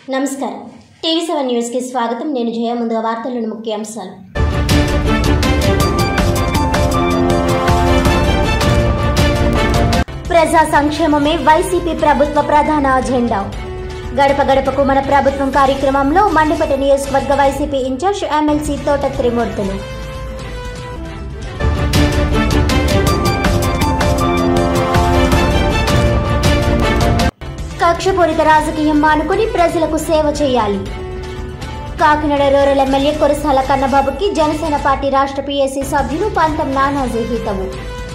నమస్కారం TV seven న్యూస్కి స్వాగతం నేను జయ ముందుగా వార్తల్లోని ముఖ్యాంశాలు ప్రజా సంక్షేమమే వైసీపీ ప్రభుత్వ ప్రధాన అజెండా గడప గడపకు మన ప్రభుత్వం కార్యక్రమంలో మండపేట నియోజకవర్గ వైసీపీ ఇన్ఛార్జ్ ఎమ్మెల్సీ తోట త్రిమూర్తులు కక్షపూరిత రాజకీయం మానుకుని ప్రజలకు సేవ చేయాలి కాకినాడ రూరల్ ఎమ్మెల్యే కురసాల కన్నబాబుకి జనసేన పార్టీ రాష్ట్ర పీఏసీ సభ్యులు పంతం నానాజీ హితవు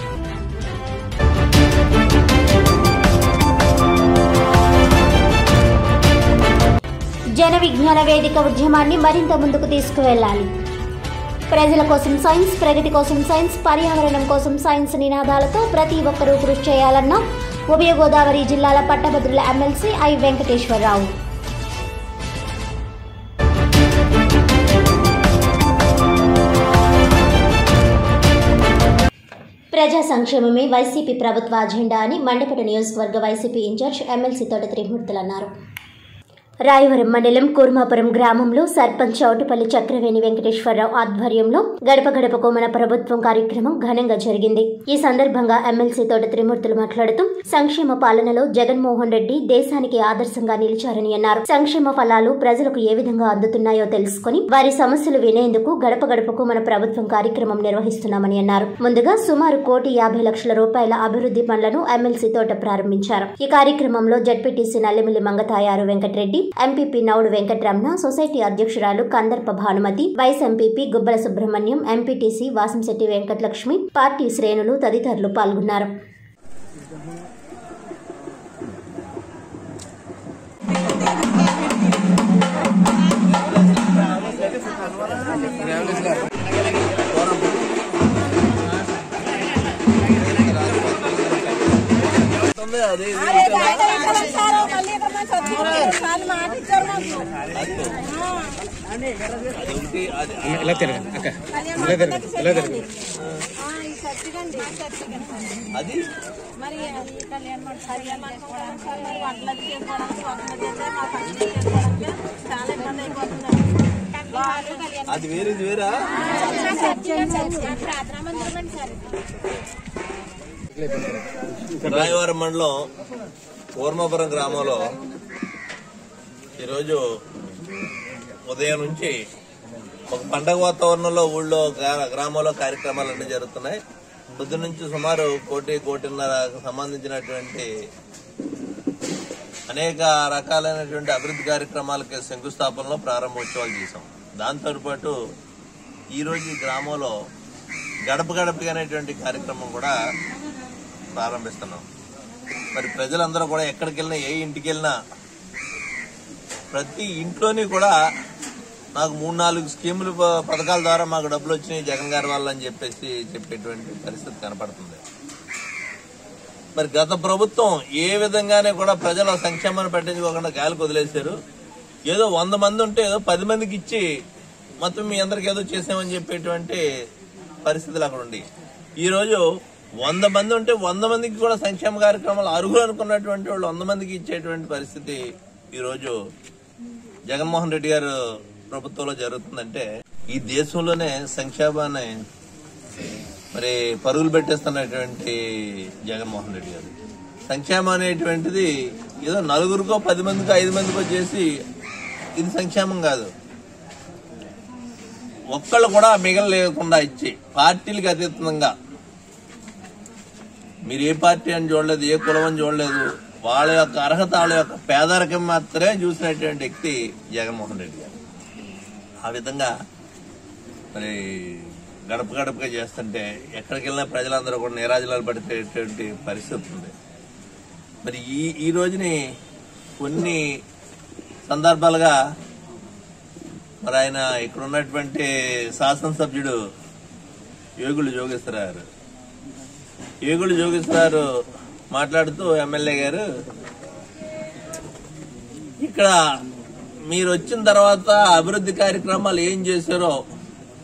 జన విజ్ఞాన వేదిక ఉద్యమాన్ని మరింత ముందుకు తీసుకువెళ్లాలి ప్రజల కోసం సైన్స్ ప్రగతి కోసం సైన్స్ పర్యావరణం కోసం సైన్స్ నినాదాలతో ప్రతి ఒక్కరూ కృషి చేయాలన్న ఉభయ గోదావరి జిల్లాల పట్టభద్రుల ఎమ్మెల్సీ ఐ వెంకటేశ్వరరావు ప్రజా సంక్షేమమే వైసీపీ ప్రభుత్వ అజెండా అని మండపేట నియోజకవర్గ వైసీపీ ఇన్ఛార్జ్ ఎమ్మెల్సీ తోట త్రిమూర్తులు అన్నారు రాయవరం మండలం కూర్మాపురం గ్రామంలో సర్పంచ్ చౌటుపల్లి చక్రవేణి వెంకటేశ్వరరావు ఆధ్వర్యంలో గడప గడపకు మన ప్రభుత్వం కార్యక్రమం ఘనంగా జరిగింది ఈ సందర్భంగా ఎమ్మెల్సీ తోట త్రిమూర్తులు మాట్లాడుతూ సంక్షేమ పాలనలో జగన్మోహన్ రెడ్డి దేశానికి ఆదర్శంగా నిలిచారని అన్నారు సంక్షేమ ఫలాలు ప్రజలకు ఏ విధంగా అందుతున్నాయో తెలుసుకుని వారి సమస్యలు వినేందుకు గడప గడపకు మన ప్రభుత్వం కార్యక్రమం నిర్వహిస్తున్నామని అన్నారు ముందుగా సుమారు కోటి యాభై లక్షల రూపాయల అభివృద్ధి పనులను ఎమ్మెల్సీ తోట ప్రారంభించారు ఈ కార్యక్రమంలో ZPTC Nallamilli Mangathayaru Venkatareddy MPP Naudu Venkataramana society అధ్యక్షురాలు Kandarpa Bhanumathi vice MPP Gubbala Subrahmanyam MPTC Vasamsetti Venkatalakshmi party శ్రేణులు తదితరులు పాల్గొన్నారు ఇలా తిరగండి అక్క ఇలా తిరగండి ఇలా తిరగండి అది మరి అది కళ్యాణ మండపం చేసుకోవడానికి మరి వంటలు చేసుకోవడానికి వంటలు చేస్తే మా ఫంక్షన్ చేసుకోవడానికి చాలా ఇబ్బంది అయిపోతుంది అది వేరే ఇది వేరా ప్రార్థనా మందిరం అండి సార్ రాయవరం మండలం కూర్మాపురం గ్రామంలో ఈరోజు ఉదయం నుంచి ఒక పండగ వాతావరణంలో ఊళ్ళో గ్రా- గ్రామంలో కార్యక్రమాలన్నీ జరుగుతున్నాయి పొద్దు నుంచి సుమారు కోటి కోటిన్నర సంబంధించినటువంటి అనేక రకాలైనటువంటి అభివృద్ధి కార్యక్రమాలకి శంకుస్థాపనలో ప్రారంభోత్సవాలు చేశాం దాంతో పాటు ఈరోజు ఈ గ్రామంలో గడప గడపకి అనేటువంటి కార్యక్రమం కూడా ప్రారంభిస్తున్నాం మరి ప్రజలందరూ కూడా ఎక్కడికి వెళ్ళినా ఏ ఇంటికి వెళ్ళినా ప్రతి ఇంట్లోని కూడా నాకు మూడు నాలుగు స్కీములు ప- పథకాల ద్వారా మాకు డబ్బులు వచ్చినాయి జగన్ గారి వల్ల అని చెప్పేసి చెప్పేటువంటి పరిస్థితి కనపడుతుంది మరి గత ప్రభుత్వం ఏ విధంగానే కూడా ప్రజల సంక్షేమాన్ని పట్టించుకోకుండా గాలికి వదిలేశారు ఏదో వంద మంది ఉంటే ఏదో పది మందికి ఇచ్చి మొత్తం మీ అందరికి ఏదో చేసామని చెప్పేటువంటి పరిస్థితులు అక్కడ ఉండి ఈ రోజు వంద మంది ఉంటే వంద మందికి కూడా సంక్షేమ కార్యక్రమాలు అర్హులు అనుకున్నటువంటి వాళ్ళు వంద మందికి ఇచ్చేటువంటి పరిస్థితి ఈ రోజు జగన్మోహన్ రెడ్డి గారు ప్రభుత్వంలో జరుగుతుందంటే ఈ దేశంలోనే సంక్షేమాన్ని మరి పరుగులు పెట్టేస్తున్నటువంటి జగన్మోహన్ రెడ్డి గారు సంక్షేమం అనేటువంటిది ఏదో నలుగురికో పది మందికో ఐదు మందికో చేసి ఇది సంక్షేమం కాదు ఒక్కళ్ళు కూడా మిగల లేకుండా ఇచ్చి పార్టీలకు అతీతంగా మీరు ఏ పార్టీ అని చూడలేదు ఏ కులం అని చూడలేదు వాళ్ళ యొక్క అర్హత వాళ్ళ యొక్క పేదరికం మాత్రమే చూసినటువంటి వ్యక్తి జగన్మోహన్ రెడ్డి గారు ఆ విధంగా మరి గడప గడపగా చేస్తుంటే ఎక్కడికి వెళ్ళినా ప్రజలందరూ కూడా నిరాజనాలు పడిపోయేటువంటి పరిస్థితి ఉంది మరి ఈ ఈ రోజుని కొన్ని సందర్భాలుగా మరి ఆయన ఇక్కడ ఉన్నటువంటి శాసనసభ్యుడు యోగులు జోగేశ్వరరావు యోగులు జోగేశ్వరరావు మాట్లాడుతూ ఎమ్మెల్యే గారు ఇక్కడ మీరు వచ్చిన తర్వాత అభివృద్ధి కార్యక్రమాలు ఏం చేశారో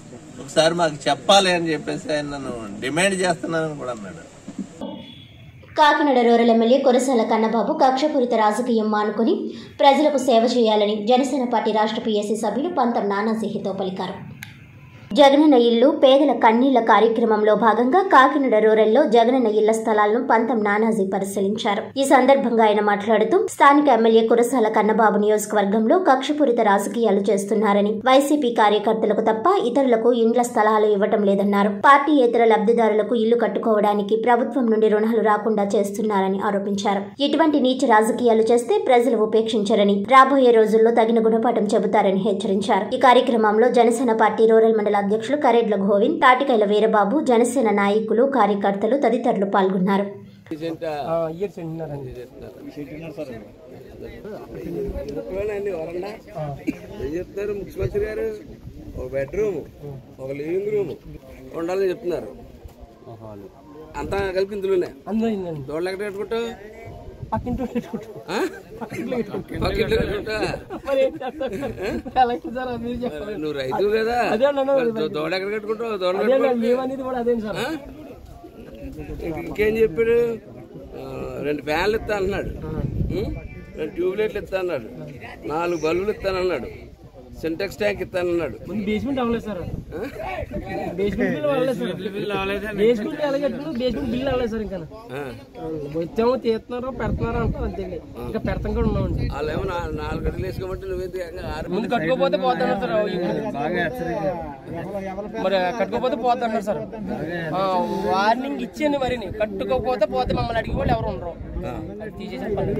ఒకసారి మాకు చెప్పాలి అని చెప్పేసి ఆయన నన్ను డిమాండ్ చేస్తున్నానని కూడా అన్నాడు కాకినాడ రూరల్ ఎమ్మెల్యే కురసాల కన్నబాబు కక్షపూరిత రాజకీయం మానుకుని ప్రజలకు సేవ చేయాలని జనసేన పార్టీ రాష్ట్ర పీఎస్సీ సభ్యులు పంతం నానాసిహితో పలికారు జగనన్న ఇల్లు పేదల కన్నీళ్ల కార్యక్రమంలో భాగంగా కాకినాడ రూరల్లో జగనన్న ఇళ్ల స్థలాలను పంతం నానాజీ పరిశీలించారు ఈ సందర్భంగా ఆయన మాట్లాడుతూ స్థానిక ఎమ్మెల్యే కురసాల కన్నబాబు నియోజకవర్గంలో కక్షపూరిత రాజకీయాలు చేస్తున్నారని వైసీపీ కార్యకర్తలకు తప్ప ఇతరులకు ఇండ్ల స్థలాలు ఇవ్వటం లేదన్నారు పార్టీయేతర లబ్ధిదారులకు ఇల్లు కట్టుకోవడానికి ప్రభుత్వం నుండి రుణాలు రాకుండా చేస్తున్నారని ఆరోపించారు ఇటువంటి నీచ రాజకీయాలు చేస్తే ప్రజలు ఉపేక్షించరని రాబోయే రోజుల్లో తగిన గుణపాఠం చెబుతారని హెచ్చరించారు ఈ కార్యక్రమంలో జనసేన పార్టీ రూరల్ మండల అధ్యక్షులు కరేడ్ల గోవింద్ తాటికైల వీరబాబు జనసేన నాయకులు కార్యకర్తలు తదితరులు పాల్గొన్నారు ఇయర్స్ వింటున్నారండి అండి వరండా ఏం చెప్తున్నారు ముఖ్యమంత్రి గారు ఒక బెడ్రూమ్ ఒక లివింగ్ రూమ్ ఉండాలని చెప్తున్నారు అంతా కలిపి ఇందులోనే అందులో అయిందండి దోళ్ళు ఎక్కడ కట్టుకుంటావు పక్కింటి పెట్టుకుంటాం ఆ? పక్కింట్లో కట్టుకుంటా మరి ఏం చేస్తాం ఎలా ఇస్తుంది సార్ అది మీరు చెప్పాలి నువ్వు రైతు కదా అదే అన్నాను. మరి దో- దోళ్ళు ఎక్కడ కట్టుకుంటావు దోళ్ళు అదే కట్టుకో. మేమనేది కూడా అదేం సార్ ఆ? ఇంకేం చెప్పాడు ఆ, రెండు ఫ్యాన్లు ఇస్తా అన్నాడు ఉం? రెండు ట్యూబ్లైట్లు ఇస్తా అన్నాడు నాలుగు బల్బులు ఇస్తానన్నాడు సింటెక్స్ ట్యాంక్ ఇస్తానన్నాడు ముందు బేస్మెంట్ అవ్వలేదు సార్ బేస్మెంట్ బిల్ అవ్వలేదు సార్ బేస్మెంట్ ఎలా కట్టుకున్నారు బేస్మెంట్ బిల్ అవ్వలేదు సార్ ఇంకా ఆ. వచ్చాము తీస్తున్నారు పెడుతున్నారు అంటారు అంతే ఇంకా పెడతాం కూడా ఉన్నామండి వాళ్ళేమో నా- నాలుగు గంటలు వేసుకోమంటే నువ్వేంటి ఏకంగా ఆరు ముందు కట్టుకోపోతే పోతాను సార్ మరి కట్టుకోపోతే పోతాను సార్ ఆ, వార్నింగ్ ఇచ్చేయండి మరి కట్టుకోకపోతే పోతే మమ్మల్ని అడిగి వాళ్ళు ఎవరు ఉండరు అది తీసేసి పని.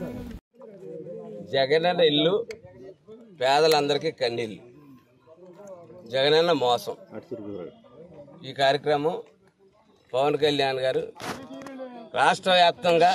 జగనన్న ఇల్లు పేదలందరికీ కన్నీళ్ళు జగనన్న మోసం ఈ కార్యక్రమం పవన్ కళ్యాణ్ గారు రాష్ట్ర వ్యాప్తంగా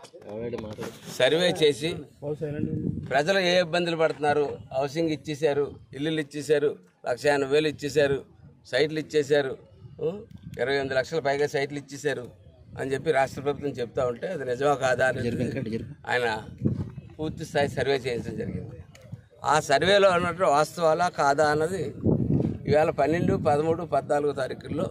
సర్వే చేసి ప్రజలు ఏ ఇబ్బందులు పడుతున్నారు హౌసింగ్ ఇచ్చేశారు ఇల్లులు ఇచ్చేశారు లక్ష ఎనభై వేలు ఇచ్చేశారు సైట్లు ఇచ్చేశారు ఉం? ఇరవై ఎనిమిది లక్షల పైగా సైట్లు ఇచ్చేశారు అని చెప్పి రాష్ట్ర ప్రభుత్వం చెప్తా ఉంటే అది నిజమా కాదా అనేది ఆయన పూర్తి స్థాయి సర్వే చేయించడం జరిగింది ఆ సర్వేలో ఉన్నట్టు వాస్తవాలా కాదా అన్నది ఈవేళ పన్నెండు పదమూడు పద్నాలుగు తారీఖుల్లో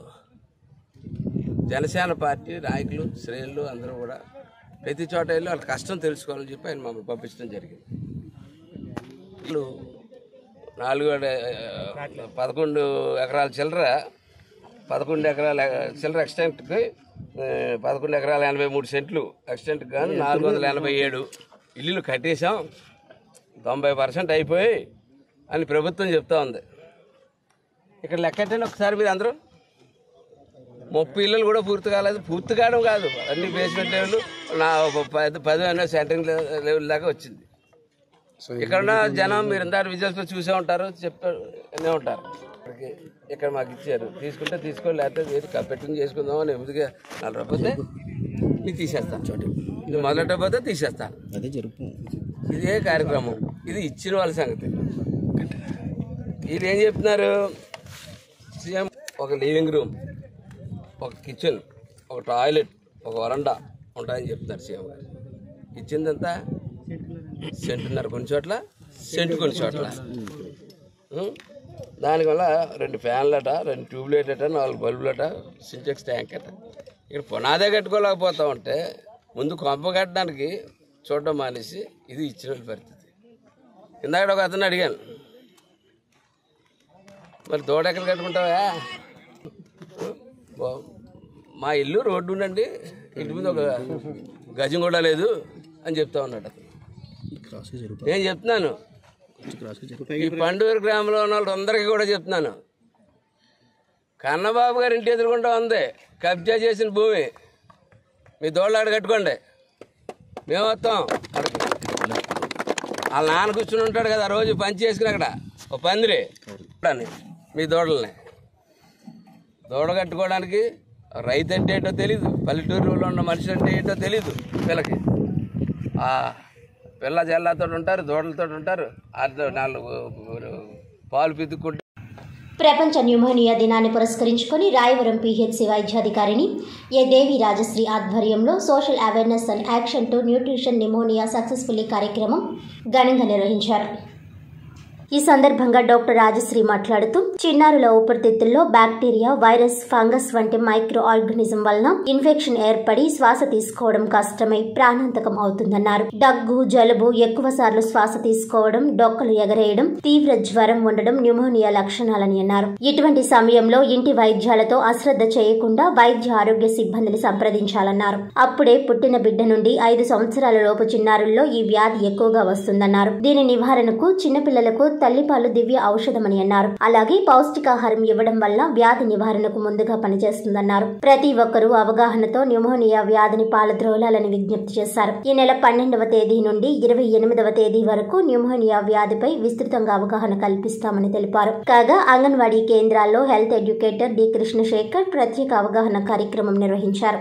జనసేన పార్టీ నాయకులు శ్రేణులు అందరూ కూడా ప్రతి చోట వెళ్ళి వాళ్ళ కష్టం తెలుసుకోవాలని చెప్పి ఆయన మమ్మల్ని పంపించడం జరిగింది వీళ్ళు నాలుగు వేల- పదకొండు ఎకరాల చిల్లర పదకొండు ఎకరాల చిల్లర ఎక్స్టెంట్కి ఆ, పదకొండు ఎకరాల ఎనభై మూడు సెంట్లు ఎక్స్టెంట్కి కానీ నాలుగు వందల ఎనభై ఏడు ఇల్లులు కట్టేశాం తొంభై పర్సెంట్ అయిపోయి అని ప్రభుత్వం చెప్తా ఉంది ఇక్కడ లెక్కట్టండి ఒకసారి మీరు అందరూ ముప్పై ఇళ్ళు కూడా పూర్తి కాలేదు పూర్తి కావడం కాదు అన్ని బేస్మెంట్ లెవెల్ నా ఒక పది పది అన్న సెంటరింగ్ లెవెల్ దాకా వచ్చింది ఇక్కడ ఉన్న జనం మీరు ఇందాక విజువల్స్ లో చూసే ఉంటారు చెప్తారు అనే ఉంటారు ఇక్కడికి ఇక్కడ మాకు ఇచ్చారు తీసుకుంటే తీసుకోవాలి లేకపోతే వేరే కప్పెట్టింగ్ చేసుకుందాం అని ఎదురుగా నాలుగు రూపాయలు నీకు తీసేస్తాను చోటు ఇది మొదలెట్టకపోతే తీసేస్తాను అదే జరుపు ఇదే కార్యక్రమం ఇది ఇచ్చిన వాళ్ళ సంగతి వీళ్ళు ఏం చెప్తున్నారు సీఎం ఒక లివింగ్ రూమ్ ఒక కిచెన్ ఒక టాయిలెట్ ఒక వరండా ఉంటాయని చెప్తున్నారు సీఎం గారు ఇచ్చిందంతా సెంటున్నర కొన్ని చోట్ల సెంటు కొన్ని చోట్ల ఉం? దానివల్ల రెండు ఫ్యాన్లట రెండు ట్యూబ్లైట్ అట నాలుగు బల్బులట సింటెక్స్ ట్యాంక్ అట ఇక్కడ పునాదే కట్టుకోలేకపోతా ఉంటే ముందు కొంప కట్టడానికి చూడడం మానేసి ఇది ఇచ్చిన వాళ్ళ పరిస్థితి ఇందాక ఒక అతను అడిగాను మరి దూడ ఎక్కడ కట్టుకుంటావా బా- మా ఇల్లు రోడ్డు ఉండండి ఇంటి మీద ఒక గజం కూడా లేదు అని చెప్తా ఉన్నాడు అతను క్రాస్గా జరుపు నేను చెప్తున్నాను క్రాస్గా జరుపు ఈ పండుగ గ్రామంలో ఉన్న వాళ్ళందరికీ కూడా చెప్తున్నాను కన్నబాబు గారి ఇంటి ఎదురుకుంటా ఉంది కబ్జా చేసిన భూమి మీ దోళ్ళాడ కట్టుకోండి మేము వస్తాం అక్కడికి వాళ్ళ నాన్న కూర్చుని ఉంటాడు కదా ఆ రోజు పంచి చేసుకుని అక్కడ ఒక పందిరి అని మీ దూడల్ని దూడ కట్టుకోవడానికి రైతు అంటే ఏంటో తెలీదు పల్లెటూరులో ఉన్న మనిషి అంటే ఏంటో తెలీదు పిల్లకి ఆ పిల్ల జల్లాతో ఉంటారు దూడలతో ఉంటారు అది నాలుగు పాలు పితుక్కుంటే ప్రపంచ న్యూమోనియా దినాన్ని పురస్కరించుకొని రాయవరం పీహెచ్సి వైద్యాధికారిని ఏ దేవి రాజశ్రీ ఆధ్వర్యంలో social awareness and action to nutrition pneumonia successfully కార్యక్రమం ఘనంగా నిర్వహించారు ఈ సందర్భంగా డాక్టర్ రాజశ్రీ మాట్లాడుతూ చిన్నారుల ఊపిరితిత్తుల్లో బ్యాక్టీరియా వైరస్ ఫంగస్ వంటి మైక్రో ఆర్గానిజం వలన ఇన్ఫెక్షన్ ఏర్పడి శ్వాస తీసుకోవడం కష్టమై ప్రాణాంతకం అవుతుందన్నారు దగ్గు జలుబు ఎక్కువ సార్లు శ్వాస తీసుకోవడం డొక్కలు ఎగరేయడం తీవ్ర జ్వరం ఉండడం న్యూమోనియా లక్షణాలని అన్నారు ఇటువంటి సమయంలో ఇంటి వైద్యాలతో అశ్రద్ధ చేయకుండా వైద్య ఆరోగ్య సిబ్బందిని సంప్రదించాలన్నారు అప్పుడే పుట్టిన బిడ్డ నుండి ఐదు సంవత్సరాల లోపు చిన్నారుల్లో ఈ వ్యాధి ఎక్కువగా వస్తుందన్నారు దీని నివారణకు చిన్నపిల్లలకు తల్లిపాలు దివ్య ఔషధమని అన్నారు అలాగే పౌష్టికాహారం ఇవ్వడం వల్ల వ్యాధి నివారణకు ముందుగా పనిచేస్తుందన్నారు ప్రతి ఒక్కరూ అవగాహనతో న్యూమోనియా వ్యాధిని పాలద్రోలాలని విజ్ఞప్తి చేశారు ఈ నెల పన్నెండవ తేదీ నుండి ఇరవై ఎనిమిదవ తేదీ వరకు న్యూమోనియా వ్యాధిపై విస్తృతంగా అవగాహన కల్పిస్తామని తెలిపారు కాగా అంగన్వాడీ కేంద్రాల్లో హెల్త్ ఎడ్యుకేటర్ డి కృష్ణశేఖర్ ప్రత్యేక అవగాహన కార్యక్రమం నిర్వహించారు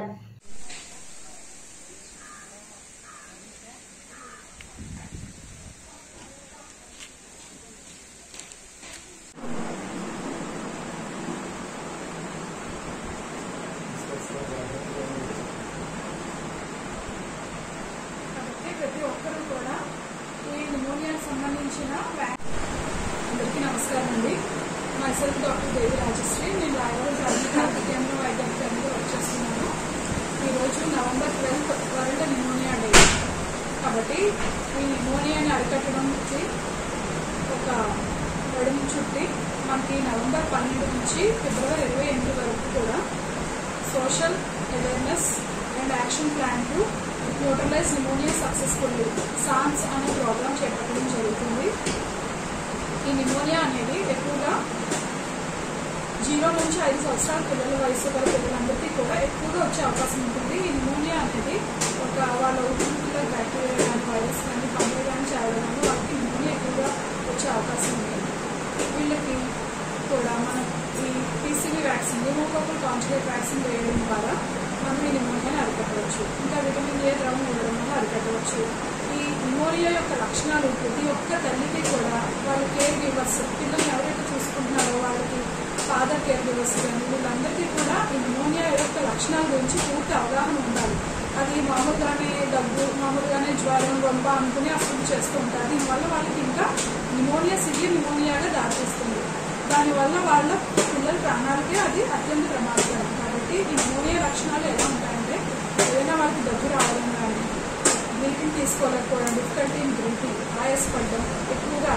కాబట్టి ప్రతి ఒక్కరూ కూడా ఈ న్యూమోనియాకి సంబంధించిన వ్యా- అందరికీ నమస్కారం అండి myself doctor Devi Rajasri నేను రాయవరం ప్రాథమిక ఆరోగ్య కేంద్రం వైద్య అధికారిగా వర్క్ చేస్తున్నాను ఈరోజు November twelfth world pneumonia day కాబట్టి ఈ న్యూమోనియాని అరికట్టడానికి ఒక నడుము చుట్టి మనకి నవంబర్ పన్నెండు నుంచి ఫిబ్రవరి ఇరవై ఎనిమిది వరకు కూడా social awareness and action plan to neutralize pneumonia successfully SAANS అనే ప్రోగ్రామ్ చేపట్టడం జరుగుతుంది ఈ నిమోనియా అనేది ఎక్కువగా జీరో నుంచి ఐదు సంవత్సరాల పిల్లల వయసు గల పిల్లలందరికీ కూడా ఎక్కువగా వచ్చే అవకాశం ఉంటుంది ఈ నిమోనియా అనేది ఒక వాళ్ళ ఊపిరితిత్తుల బ్యాక్టీరియా కానీ వైరస్ కానీ ఫంగల్ కానీ చేరడం వల్ల వాళ్ళకి నిమోనియా ఎక్కువగా వచ్చే అవకాశం ఉంది వీళ్ళకి కూడా మనం ఈ TCV vaccine pneumococcal conjugate vaccine వేయడం ద్వారా మనం ఈ నిమోనియాని అరికట్టవచ్చు ఇంకా విటమిన్ ఏ ద్రవం ఇవ్వడం వల్ల అరికట్టవచ్చు ఈ నిమోనియా యొక్క లక్షణాలు ప్రతి ఒక్క తల్లికి కూడా వాళ్ళ కేర్ గివర్స్ పిల్లల్ని ఎవరైతే చూసుకుంటున్నారో వాళ్ళకి ఫాదర్ కేర్ గివర్స్ కానీ వీళ్ళందరికీ కూడా ఈ నిమోనియా యొక్క లక్షణాల గురించి పూర్తి అవగాహన ఉండాలి అది మామూలుగానే దగ్గు మామూలుగానే జ్వరం రొంప అనుకుని అసలు చేస్తూ ఉంటారు దీనివల్ల వాళ్ళకి ఇంకా నిమోనియా సివియర్ నిమోనియాగా దారితీస్తుంది దానివల్ల వాళ్ళ పిల్లల ప్రాణాలకి అది అత్యంత ప్రమాదకరం కాబట్టి ఈ నిమోనియా లక్షణాలు ఎలా ఉంటాయంటే ఏదైనా వాళ్ళకి దగ్గు రావడం కానీ బ్రీతింగ్ తీసుకోలేకపోవడం డిఫికల్టీ ఇన్ బ్రీతింగ్ ఆయాసపడడం ఎక్కువగా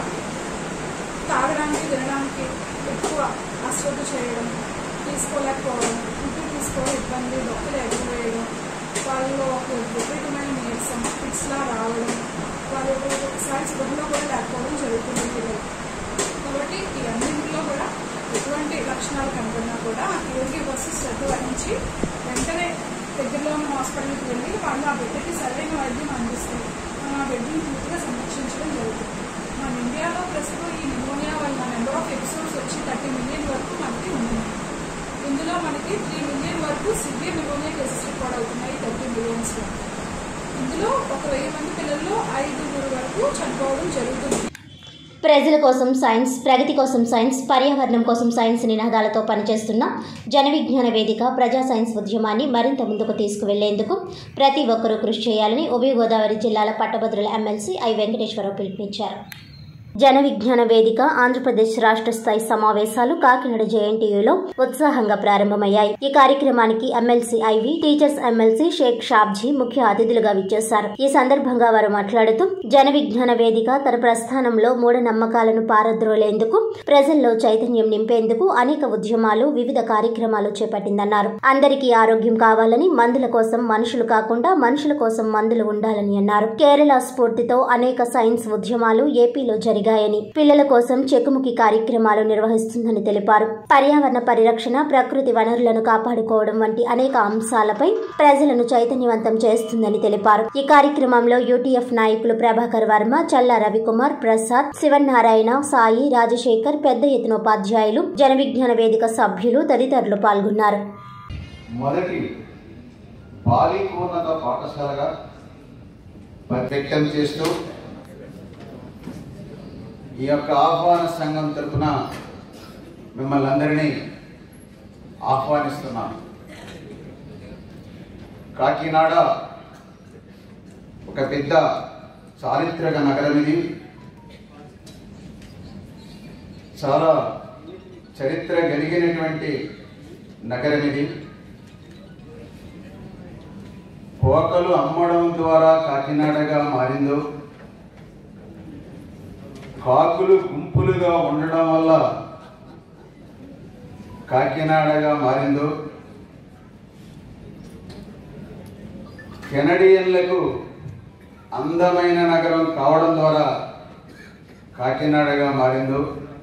తాగడానికి తినడానికి ఎక్కువ అశ్రద్ధ చేయడం తీసుకోలేకపోవడం ఊపిరి తీసుకోవడం ఇబ్బంది డొక్కలు ఎగరవేయడం వాళ్ళలో ఒక విపరీతమైన నీరసం ఫిట్స్లా రావడం వాళ్ళు ఒకసారి స్పృహలో కూడా లేకపోవడం జరుగుతుంది పిల్లలు కాబట్టి ఈ అన్నింటిలో కూడా ఎటువంటి లక్షణాలు కనపడినా కూడా ఆ కేర్ గివర్స్ శ్రద్ధ వహించి వెంటనే దగ్గరలో ఉన్న హాస్పిటల్కి వెళ్ళి వాళ్ళు ఆ బిడ్డకి సరైన వైద్యం అందిస్తారు మనం ఆ బిడ్డని పూర్తిగా సంరక్షించడం జరుగుతుంది మన ఇండియాలో ప్రస్తుతం ఈ నిమోనియా వల్ల నెంబర్ ఆఫ్ ఎపిసోడ్స్ వచ్చి థర్టీ మిలియన్ వరకు మనకి ఉంది ఇందులో మనకి త్రీ మిలియన్ వరకు సివియర్ నిమోనియా కేసెస్ రికార్డ్ అవుతున్నాయి థర్టీ మిలియన్స్లో ఇందులో ఒక వెయ్యి మంది పిల్లల్లో ఐదుగురు వరకు చనిపోవడం జరుగుతుంది ప్రజల కోసం సైన్స్ ప్రగతి కోసం సైన్స్ పర్యావరణం కోసం సైన్స్ నినాదాలతో పనిచేస్తున్న జన విజ్ఞాన వేదిక ప్రజా సైన్స్ ఉద్యమాన్ని మరింత ముందుకు తీసుకువెళ్లేందుకు ప్రతి ఒక్కరూ కృషి చేయాలని ఉభయ గోదావరి జిల్లాల పట్టభద్రుల ఎమ్మెల్సీ ఐ వెంకటేశ్వరరావు పిలుపునిచ్చారు జన విజ్ఞాన వేదిక ఆంధ్రప్రదేశ్ రాష్ట్ర స్థాయి సమావేశాలు కాకినాడ జేఎన్టీయూలో ఉత్సాహంగా ప్రారంభమయ్యాయి ఈ కార్యక్రమానికి MLC I V teachers MLC Shaik Shabji ముఖ్య అతిథులుగా విచ్చేశారు ఈ సందర్భంగా వారు మాట్లాడుతూ జన విజ్ఞాన వేదిక తన ప్రస్థానంలో మూఢనమ్మకాలను పారద్రోలేందుకు ప్రజల్లో చైతన్యం నింపేందుకు అనేక ఉద్యమాలు వివిధ కార్యక్రమాలు చేపట్టిందన్నారు అందరికీ ఆరోగ్యం కావాలని మందుల కోసం మనుషులు కాకుండా మనుషుల కోసం మందులు ఉండాలని అన్నారు కేరళ స్ఫూర్తితో అనేక సైన్స్ ఉద్యమాలు ఏపీలో జరిగాయని పిల్లల కోసం చెక్కుముకి కార్యక్రమాలు నిర్వహిస్తుందని తెలిపారు పర్యావరణ పరిరక్షణ ప్రకృతి వనరులను కాపాడుకోవడం వంటి అనేక అంశాలపై ప్రజలను చైతన్యవంతం చేస్తుందని తెలిపారు ఈ కార్యక్రమంలో యూటీఎఫ్ నాయకులు ప్రభాకర్ వర్మ చల్లా రవికుమార్ ప్రసాద్ శివనారాయణ సాయి రాజశేఖర్ పెద్ద ఎత్తున ఉపాధ్యాయులు జన విజ్ఞాన వేదిక సభ్యులు తదితరులు పాల్గొన్నారు మొదటి బాలికోన్నత పాఠశాలగా ప్రత్యక్షం చేస్తూ ఈ యొక్క ఆహ్వాన సంఘం తరపున మిమ్మల్ని అందరినీ ఆహ్వానిస్తున్నాను కాకినాడ ఒక పెద్ద చారిత్రక నగరం ఇది చాలా చరిత్ర కలిగినటువంటి నగరం ఇది పోకలు అమ్మడం ద్వారా కాకినాడగా మారిందో కాకులు గుంపులుగా ఉండడం వల్ల కాకినాడగా మారిందో కెనడియన్లకు అందమైన నగరం కావడం ద్వారా కాకినాడగా మారిందో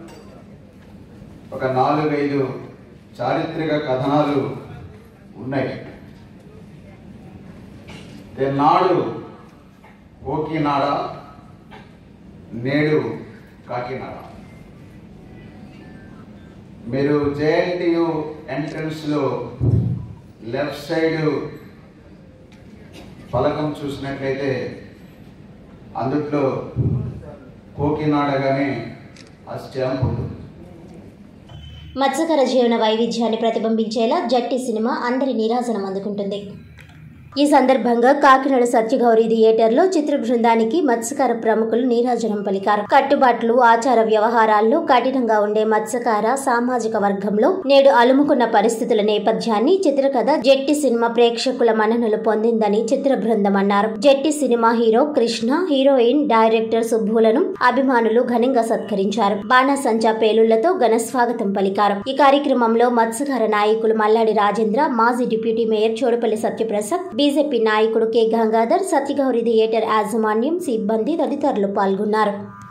ఒక నాలుగైదు చారిత్రక కథనాలు ఉన్నాయి నాడు ఓకినాడ నేడు కాకినాడ మీరు జేఎన్టీయు ఎంట్రన్స్లో లెఫ్ట్ సైడ్ ఫలకం చూసినట్లయితే అందుట్లో కోకినాడగానే ఆ స్టాంప్ ఉంటుంది మత్స్యకార జీవన వైవిధ్యాన్ని ప్రతిబింబించేలా జట్టి సినిమా అందరి నీరాజనం అందుకుంటుంది ఈ సందర్భంగా కాకినాడ సత్యగౌరి థియేటర్లో చిత్ర బృందానికి మత్స్యకార ప్రముఖులు నీరాజనం పలికారు కట్టుబాట్లు ఆచార వ్యవహారాల్లో కఠినంగా ఉండే మత్స్యకార సామాజిక వర్గంలో నేడు అలుముకున్న పరిస్థితుల నేపథ్యాన్ని చిత్రకథ జట్టి సినిమా ప్రేక్షకుల మన్ననలు పొందిందని చిత్ర బృందం అన్నారు Jetty cinema hero Krishna heroine director సుబ్బులను అభిమానులు ఘనంగా సత్కరించారు బాణాసంచా పేలుళ్లతో ఘన స్వాగతం పలికారు ఈ కార్యక్రమంలో మత్స్యకార నాయకులు మల్లాడి రాజేంద్ర మాజీ deputy mayor Chodapalli Satyaprasad BJP నాయకుడు కె గంగాధర్ సత్యగౌరి థియేటర్ యాజమాన్యం సిబ్బంది తదితరులు పాల్గొన్నారు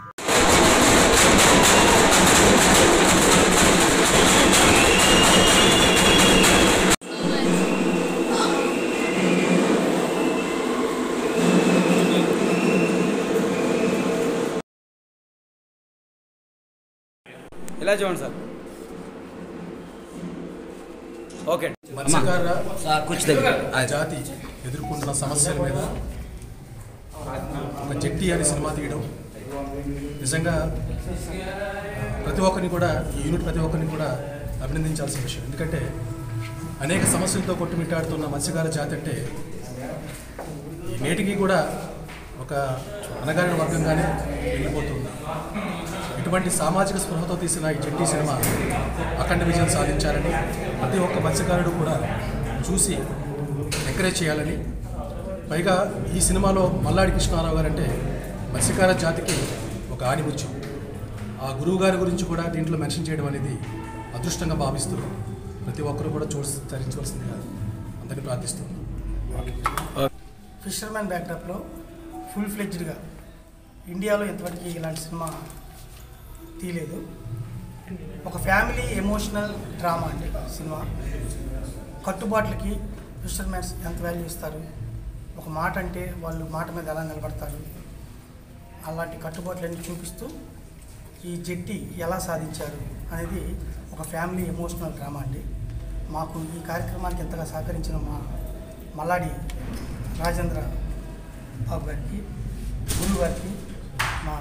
ఇలా చూడండి సార్ ఓకే మత్స్యకార జాతి ఎదుర్కొంటున్న సమస్యల మీద ఒక జట్టి అనే సినిమా తీయడం నిజంగా ప్రతి ఒక్కరిని కూడా ఈ యూనిట్ ప్రతి ఒక్కరిని కూడా అభినందించాల్సిన విషయం ఎందుకంటే అనేక సమస్యలతో కొట్టుమిట్టాడుతున్న మత్స్యకార జాతి అంటే ఈ నేటికి కూడా ఒక అనగారిన వర్గంగానే వెళ్ళిపోతుంది ఇటువంటి సామాజిక స్పృహతో తీసిన ఈ జట్టి సినిమా అఖండ విజయం సాధించాలని ప్రతి ఒక్క మత్స్యకారుడు కూడా చూసి ఎంకరేజ్ చేయాలని పైగా ఈ సినిమాలో మల్లాడి కృష్ణారావు గారు అంటే మత్స్యకార జాతికి ఒక ఆనిముత్యం ఆ గురువు గారి గురించి కూడా దీంట్లో మెన్షన్ చేయడం అనేది అదృష్టంగా భావిస్తూ ప్రతి ఒక్కరు కూడా చూసి తరించవలసిందిగా అందరినీ ప్రార్థిస్తున్నాను ఫిషర్మ్యాన్ బ్యాక్డ్రాప్లో ఫుల్ ఫ్లెడ్జ్డ్గా ఇండియాలో ఇంతవరకు ఇలాంటి సినిమా తీయలేదు ఒక ఫ్యామిలీ ఎమోషనల్ డ్రామా అండి సినిమా కట్టుబాట్లకి ఫిషర్మ్యాన్స్ ఎంత వాల్యూ ఇస్తారు ఒక మాట అంటే వాళ్ళు మాట మీద ఎలా నిలబడతారు అలాంటి కట్టుబాట్లన్నీ చూపిస్తూ ఈ జట్టి ఎలా సాధించారు అనేది ఒక ఫ్యామిలీ ఎమోషనల్ డ్రామా అండి మాకు ఈ కార్యక్రమానికి ఎంతగా సహకరించిన మా మల్లాడి రాజేంద్ర బాబు గారికి గురువు గారికి మా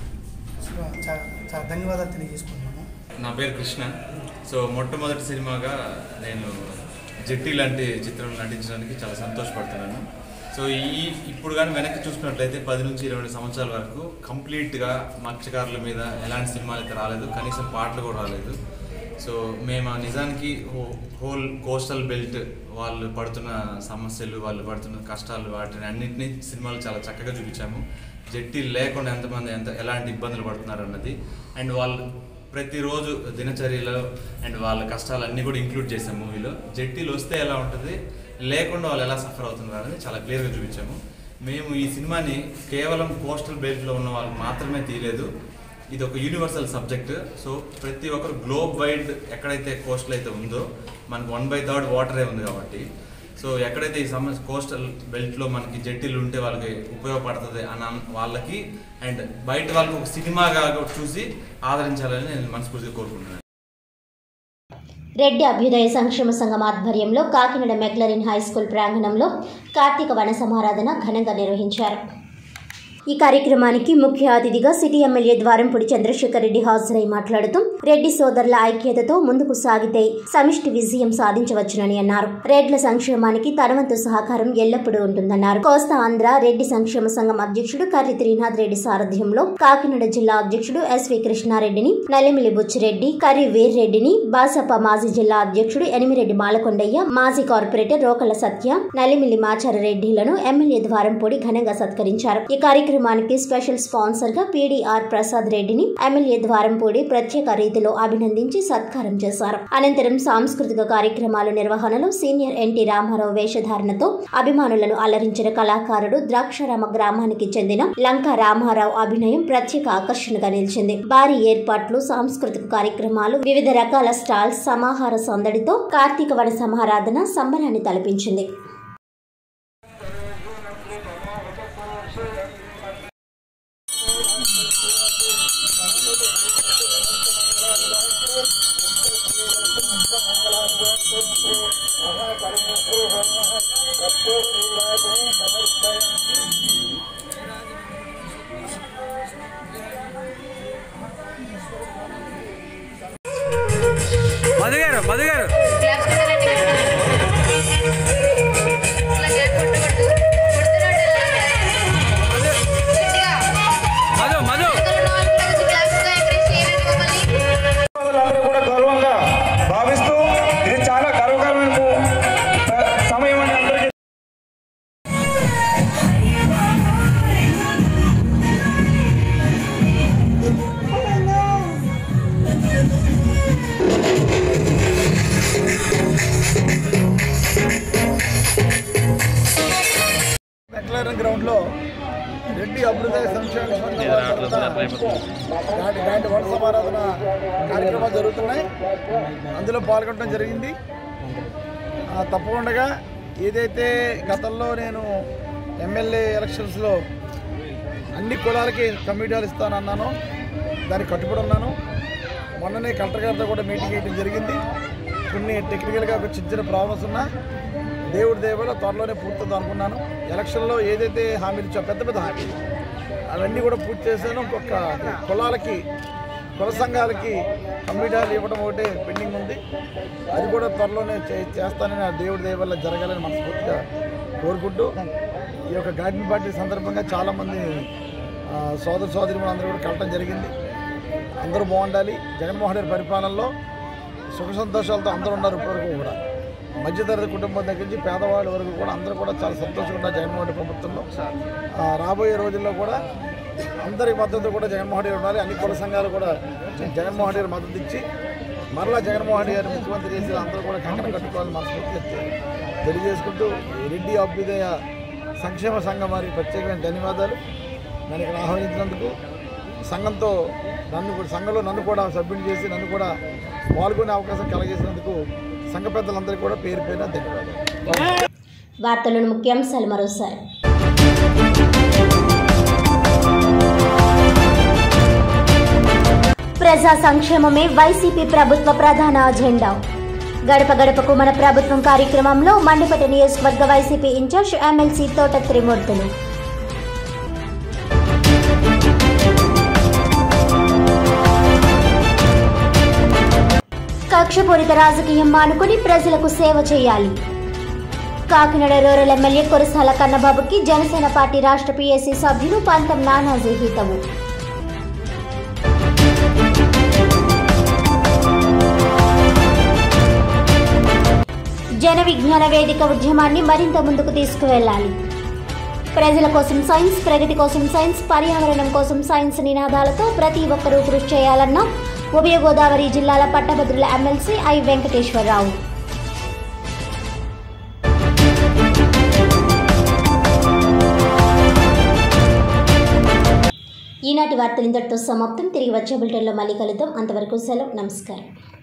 చా- చాలా ధన్యవాదాలు తెలియజేసుకుంటున్నాము నా పేరు కృష్ణ సో మొట్టమొదటి సినిమాగా నేను జట్టి లాంటి చిత్రంలో నటించడానికి చాలా సంతోషపడుతున్నాను సో ఈ ఇప్పుడు కానీ వెనక్కి చూసుకున్నట్లయితే పది నుంచి ఇరవై సంవత్సరాల వరకు కంప్లీట్గా మత్స్యకారుల మీద ఎలాంటి సినిమాలు అయితే రాలేదు కనీసం పాటలు కూడా రాలేదు సో మేము ఆ నిజానికి హో- హోల్ కోస్టల్ బెల్ట్ వాళ్ళు పడుతున్న సమస్యలు వాళ్ళు పడుతున్న కష్టాలు వాటిని అన్నింటినీ సినిమాలు చాలా చక్కగా చూపించాము జట్టి లేకుండా ఎంతమంది ఎంత ఎలాంటి ఇబ్బందులు పడుతున్నారు అన్నది అండ్ వాళ్ళు ప్రతిరోజు దినచర్యలో అండ్ వాళ్ళ కష్టాలన్నీ కూడా ఇంక్లూడ్ చేసాము మూవీలో జట్టీలు వస్తే ఎలా ఉంటుంది లేకుండా వాళ్ళు ఎలా సఫర్ అవుతున్నారు అనేది చాలా క్లియర్గా చూపించాము మేము ఈ సినిమాని కేవలం కోస్టల్ బెల్ట్లో ఉన్న వాళ్ళు మాత్రమే తీయలేదు ఇది ఒక యూనివర్సల్ సబ్జెక్ట్ సో ప్రతి ఒక్కరు గ్లోబ్ వైడ్ ఎక్కడైతే కోస్టల్ అయితే ఉందో మనకు వన్ బై థర్డ్ వాటరే ఉంది కాబట్టి సో ఎక్కడైతే ఈ సమస్య కోస్టల్ బెల్ట్లో మనకి జట్టీలు ఉంటే వాళ్ళకి ఉపయోగపడుతుంది అన్న వాళ్ళకి అండ్ బయట వాళ్ళకి ఒక సినిమాగా చూసి ఆదరించాలని నేను మనస్ఫూర్తిగా కోరుకుంటున్నాను రెడ్డి అభ్యుదయ సంక్షేమ సంఘం ఆధ్వర్యంలో కాకినాడ మెక్లరిన్ హై స్కూల్ ప్రాంగణంలో కార్తీక వన సమారాధన ఘనంగా నిర్వహించారు ఈ కార్యక్రమానికి ముఖ్య అతిథిగా సిటీ ఎమ్మెల్యే ద్వారంపూడి చంద్రశేఖర్ రెడ్డి హాజరై మాట్లాడుతూ రెడ్డి సోదరుల ఐక్యతతో ముందుకు సాగితే సమిష్టి విజయం సాధించవచ్చునని అన్నారు రెడ్ల సంక్షేమానికి తనవంతు సహకారం ఎల్లప్పుడూ ఉంటుందన్నారు కోస్తా ఆంధ్ర రెడ్డి సంక్షేమ సంఘం అధ్యక్షుడు కర్రి త్రీనాథ్ రెడ్డి సారథ్యంలో కాకినాడ జిల్లా అధ్యక్షుడు ఎస్వి కృష్ణారెడ్డిని నలిమిలి బుచ్చిరెడ్డి కర్రి వీర్రెడ్డిని బాసప మాజీ జిల్లా అధ్యక్షుడు ఎనిమిరెడ్డి మాలకొండయ్య మాజీ కార్పొరేటర్ రోకల సత్య నలిమిలి మాచార రెడ్డిలను ఎమ్మెల్యే ద్వారంపూడి ఘనంగా సత్కరించారు ఈ కార్యక్రమానికి స్పెషల్ స్పాన్సర్ గా పీడీఆర్ ప్రసాద్ రెడ్డిని ఎమ్మెల్యే ద్వారంపూడి ప్రత్యేక రీతిలో అభినందించి సత్కారం చేశారు అనంతరం సాంస్కృతిక కార్యక్రమాల నిర్వహణలో సీనియర్ ఎన్టీ రామారావు వేషధారణతో అభిమానులను అలరించిన కళాకారుడు ద్రాక్షారామ గ్రామానికి చెందిన లంకా రామారావు అభినయం ప్రత్యేక ఆకర్షణగా నిలిచింది భారీ ఏర్పాట్లు సాంస్కృతిక కార్యక్రమాలు వివిధ రకాల స్టాల్స్ సమాహార సందడితో కార్తీక వన సమారాధన సంబరాన్ని తలపించింది మధు గారు మధు గారు మధు మధు అందరూ కూడా గౌరవంగా భావిస్తూ ఇది చాలా గర్వకరమైన ము- సమయం అని అందరికీ మెక్లారన్ గ్రౌండ్లో రెడ్డి అభివృద్ధి సంక్షేమ సంఘం వారి తరఫున నాటి నాటి వన సమారాధన కార్యక్రమాలు జరుగుతున్నాయి అందులో పాల్గొనడం జరిగింది ఆ, తప్పకుండా ఏదైతే గతంలో నేను ఎమ్మెల్యే ఎలక్షన్స్లో అన్ని కులాలకి కమిటీలు ఇస్తానన్నానో దానికి కట్టుబడి ఉన్నాను మొన్ననే కలెక్టర్ గారితో కూడా మీటింగ్ వేయడం జరిగింది కొన్ని టెక్నికల్గా ఒక చిన్న చిన్న ప్రాబ్లమ్స్ ఉన్నా దేవుడి దేవుడు త్వరలోనే పూర్తవుతుంది అనుకున్నాను ఎలక్షన్లో ఏదైతే హామీలు ఇచ్చా పెద్ద పెద్ద హామీలు అవన్నీ కూడా పూర్తి చేశాను ఇంకొక కులాలకి కుల సంఘాలకి కమిటీలు ఇవ్వడం ఒకటే పెండింగ్ ఉంది అది కూడా త్వరలోనే చే- చేస్తానని ఆ దేవుడి దయ వల్ల జరగాలని మనస్ఫూర్తిగా కోరుకుంటూ ఈ యొక్క గార్డెన్ పార్టీ సందర్భంగా చాలామంది ఆ, సోదర సోదరి అందరూ కూడా కలవటం జరిగింది అందరూ బాగుండాలి జగన్మోహన్ రెడ్డి పరిపాలనలో సుఖ సంతోషాలతో అందరూ ఉన్నారు ఇప్పటివరకు కూడా మధ్యతరగతి కుటుంబం దగ్గర నుంచి పేదవాళ్ళ వరకు కూడా అందరూ కూడా చాలా సంతోషంగా ఉన్నారు జగన్మోహన్ రెడ్డి ప్రభుత్వంలో ఆ, రాబోయే రోజుల్లో కూడా అందరి మద్దతు కూడా జగన్మోహన్ రెడ్డి ఉండాలి అన్ని కుల సంఘాలు కూడా జగన్మోహన్ రెడ్డి మద్దతు ఇచ్చి మరలా జగన్మోహన్ రెడ్డి గారు ముఖ్యమంత్రి చేసి అందరూ కూడా కంకణం కట్టుకోవాలని మనస్ఫూర్తిగా తె- తెలియజేసుకుంటూ ఈ రెడ్డి అభ్యుదయ సంక్షేమ సంఘం వారికి ప్రత్యేకమైన ధన్యవాదాలు నన్ను ఇక్కడ ఆహ్వానించినందుకు సంఘంతో నన్ను కూడా సంఘంలో నన్ను కూడా సభ్యుని చేసి నన్ను కూడా పాల్గొనే అవకాశం కలగజేసినందుకు సంఘ పెద్దలందరికీ కూడా పేరు పేరున ధన్యవాదాలు వార్తలను ముఖ్యాంశాలు మరోసారి ప్రజా సంక్షేమమే వైసీపీ ప్రభుత్వ ప్రధాన అజెండా గడప గడపకు మన ప్రభుత్వం కార్యక్రమంలో మండపేట నియోజకవర్గ వైసీపీ ఇన్ఛార్జ్ ఎమ్మెల్సీ తోట త్రిమూర్తులు కక్షపూరిత రాజకీయం మానుకుని ప్రజలకు సేవ చేయాలి కాకినాడ రూరల్ ఎమ్మెల్యే కురసాల కన్నబాబుకి జనసేన పార్టీ రాష్ట్ర పీఎస్సీ సభ్యులు పంతం నానాజీ హితవు జన విజ్ఞాన వేదిక ఉద్యమాన్ని మరింత ముందుకు తీసుకువెళ్ళాలి ప్రజల కోసం సైన్స్ ప్రగతి కోసం సైన్స్ పర్యావరణం కోసం సైన్స్ నినాదాలతో ప్రతి ఒక్కరూ కృషి చేయాలన్న ఉభయ గోదావరి జిల్లాల పట్టభద్రుల ఎమ్మెల్సీ ఐ వెంకటేశ్వరరావు ఈనాటి వార్తలు ఇంతటితో సమాప్తం తిరిగి వచ్చే బులెటిన్లో మళ్ళీ కలుద్దాం అంతవరకు సెలవు నమస్కారం